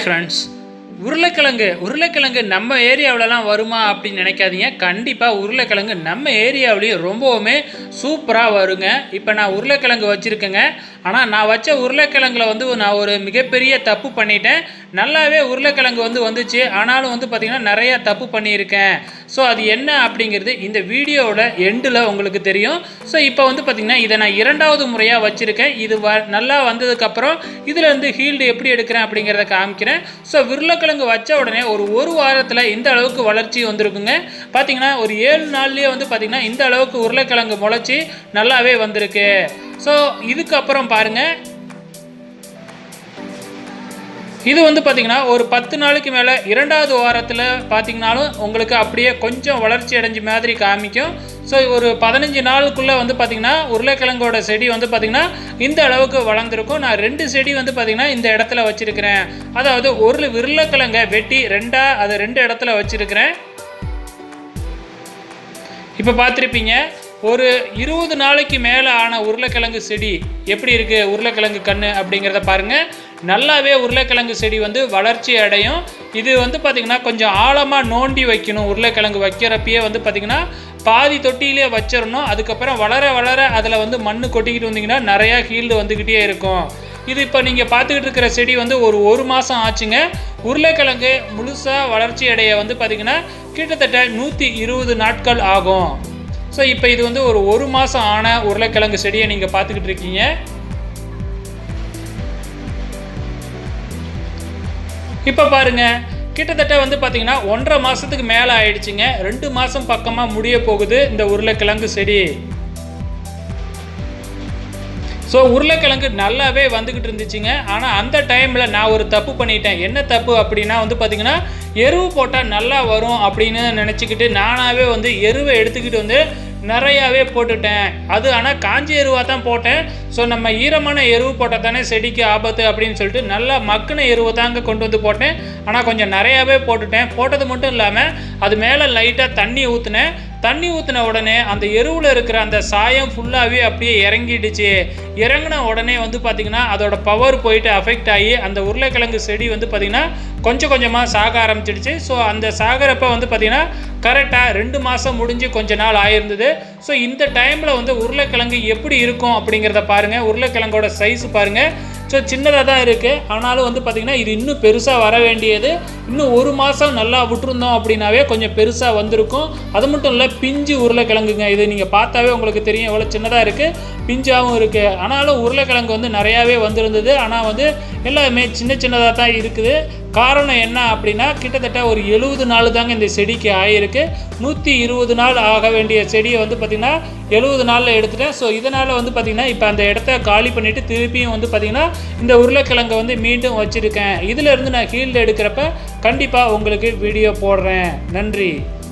hi friends உருளைக்கிழங்கு உருளைக்கிழங்கு நம்ம ஏரியாவிலலாம் வருமா அப்படின்னு நினைக்காதீங்க கண்டிப்பாக உருளைக்கிழங்கு நம்ம ஏரியாவிலேயும் ரொம்பவுமே சூப்பராக வருங்க இப்போ நான் உருளைக்கிழங்கு வச்சுருக்கேங்க ஆனால் நான் வச்ச உருளைக்கிழங்குல வந்து நான் ஒரு மிகப்பெரிய தப்பு பண்ணிட்டேன் நல்லாவே உருளைக்கிழங்கு வந்து வந்துச்சு ஆனாலும் வந்து பார்த்திங்கன்னா நிறைய தப்பு பண்ணியிருக்கேன் ஸோ அது என்ன அப்படிங்கிறது இந்த வீடியோவோட எண்டில் உங்களுக்கு தெரியும் ஸோ இப்போ வந்து பார்த்திங்கன்னா இதை நான் இரண்டாவது முறையாக வச்சுருக்கேன் இது வ நல்லா வந்ததுக்கப்புறம் இதில் இருந்து ஹீல்டு எப்படி எடுக்கிறேன் அப்படிங்கிறத காமிக்கிறேன் ஸோ உருளைக்கிழங்கு வச்ச உடனே ஒரு ஒரு வாரத்தில் இந்த அளவுக்கு வளர்ச்சி வந்திருக்குங்க பார்த்தீங்கன்னா ஒரு ஏழு நாள்லேயே வந்து பார்த்திங்கன்னா இந்த அளவுக்கு உருளைக்கிழங்கு முளைச்சி நல்லாவே வந்திருக்கு ஸோ இதுக்கப்புறம் பாருங்கள் இது வந்து பார்த்திங்கன்னா ஒரு பத்து நாளைக்கு மேலே இரண்டாவது வாரத்தில் பார்த்தீங்கனாலும் உங்களுக்கு அப்படியே கொஞ்சம் வளர்ச்சி அடைஞ்ச மாதிரி காமிக்கும் ஸோ ஒரு பதினஞ்சு நாளுக்குள்ளே வந்து பார்த்திங்கன்னா உருளைக்கிழங்கோட செடி வந்து பார்த்திங்கன்னா இந்த அளவுக்கு வளர்ந்துருக்கும் நான் ரெண்டு செடி வந்து பார்த்திங்கன்னா இந்த இடத்துல வச்சுருக்கிறேன் அதாவது ஒரு உருளைக்கிழங்கை வெட்டி ரெண்டாக அதை ரெண்டு இடத்துல வச்சுருக்கிறேன் இப்போ பார்த்துருப்பீங்க ஒரு இருபது நாளைக்கு மேலே ஆன உருளைக்கிழங்கு செடி எப்படி இருக்குது உருளைக்கிழங்கு கன்று அப்படிங்கிறத பாருங்கள் நல்லாவே உருளைக்கிழங்கு செடி வந்து வளர்ச்சி அடையும் இது வந்து பார்த்திங்கன்னா கொஞ்சம் ஆழமாக நோண்டி வைக்கணும் உருளைக்கிழங்கு வைக்கிறப்பயே வந்து பார்த்திங்கன்னா பாதி தொட்டியிலே வச்சிடணும் அதுக்கப்புறம் வளர வளர அதில் வந்து மண் கொட்டிக்கிட்டு வந்தீங்கன்னா நிறையா ஹீல்டு வந்துக்கிட்டே இருக்கும் இது இப்போ நீங்கள் பார்த்துக்கிட்டு இருக்கிற செடி வந்து ஒரு ஒரு மாதம் ஆச்சுங்க உருளைக்கிழங்கு முழுசாக வளர்ச்சி அடைய வந்து பார்த்திங்கன்னா கிட்டத்தட்ட நூற்றி இருபது நாட்கள் ஆகும் ஸோ இப்போ இது வந்து ஒரு ஒரு மாதம் ஆன உருளைக்கிழங்கு செடியை நீங்கள் பார்த்துக்கிட்டு இருக்கீங்க இப்போ பாருங்க கிட்டத்தட்ட வந்து பார்த்தீங்கன்னா ஒன்றரை மாதத்துக்கு மேலே ஆயிடுச்சுங்க ரெண்டு மாதம் பக்கமாக முடிய போகுது இந்த உருளைக்கிழங்கு செடி ஸோ உருளைக்கிழங்கு நல்லாவே வந்துக்கிட்டு இருந்துச்சுங்க ஆனால் அந்த டைமில் நான் ஒரு தப்பு பண்ணிட்டேன் என்ன தப்பு அப்படின்னா வந்து பார்த்திங்கன்னா எருவு போட்டால் நல்லா வரும் அப்படின்னு நினச்சிக்கிட்டு நானாகவே வந்து எருவை எடுத்துக்கிட்டு வந்து நிறையாவே போட்டுட்டேன் அது ஆனால் காஞ்ச எருவாக தான் போட்டேன் ஸோ நம்ம ஈரமான எருவு போட்டால் தானே செடிக்கு ஆபத்து அப்படின்னு சொல்லிட்டு நல்லா மக்கின எருவை தாங்க கொண்டு வந்து போட்டேன் ஆனால் கொஞ்சம் நிறையாவே போட்டுட்டேன் போட்டது மட்டும் இல்லாமல் அது மேலே லைட்டாக தண்ணி ஊற்றுனேன் தண்ணி ஊற்றின உடனே அந்த எருவில் இருக்கிற அந்த சாயம் ஃபுல்லாகவே அப்படியே இறங்கிடுச்சு இறங்கின உடனே வந்து பார்த்திங்கன்னா அதோட பவர் போயிட்டு அஃபெக்ட் ஆகி அந்த உருளைக்கிழங்கு செடி வந்து பார்த்திங்கன்னா கொஞ்சம் கொஞ்சமாக சாக ஆரம்பிச்சிடுச்சு ஸோ அந்த சாகிறப்ப வந்து பார்த்திங்கன்னா கரெக்டாக ரெண்டு மாதம் முடிஞ்சு கொஞ்ச நாள் ஆயிருந்தது ஸோ இந்த டைமில் வந்து உருளைக்கிழங்கு எப்படி இருக்கும் அப்படிங்கிறத பாருங்கள் உருளைக்கிழங்கோட சைஸ் பாருங்கள் ஸோ சின்னதாக தான் இருக்குது ஆனாலும் வந்து பார்த்திங்கன்னா இது இன்னும் பெருசாக வர வேண்டியது இன்னும் ஒரு மாதம் நல்லா விட்டுருந்தோம் அப்படின்னாவே கொஞ்சம் பெருசாக வந்திருக்கும் அது மட்டும் இல்லை பிஞ்சு உருளைக்கிழங்குங்க இது நீங்கள் பார்த்தாவே உங்களுக்கு தெரியும் எவ்வளோ சின்னதாக இருக்குது பிஞ்சாகவும் இருக்குது ஆனாலும் உருளைக்கிழங்கு வந்து நிறையாவே வந்திருந்தது ஆனால் வந்து எல்லாமே சின்ன சின்னதாக தான் இருக்குது காரணம் என்ன அப்படின்னா கிட்டத்தட்ட ஒரு எழுபது நாள் தாங்க இந்த செடிக்கு ஆகிருக்கு நூற்றி இருபது நாள் ஆக வேண்டிய செடியை வந்து பார்த்திங்கன்னா எழுபது நாளில் எடுத்துட்டேன் ஸோ இதனால் வந்து பார்த்திங்கன்னா இப்போ அந்த இடத்த காலி பண்ணிவிட்டு திருப்பியும் வந்து பார்த்திங்கன்னா இந்த உருளைக்கிழங்கை வந்து மீண்டும் வச்சுருக்கேன் இதிலேருந்து நான் ஹீல்டு எடுக்கிறப்ப கண்டிப்பாக உங்களுக்கு வீடியோ போடுறேன் நன்றி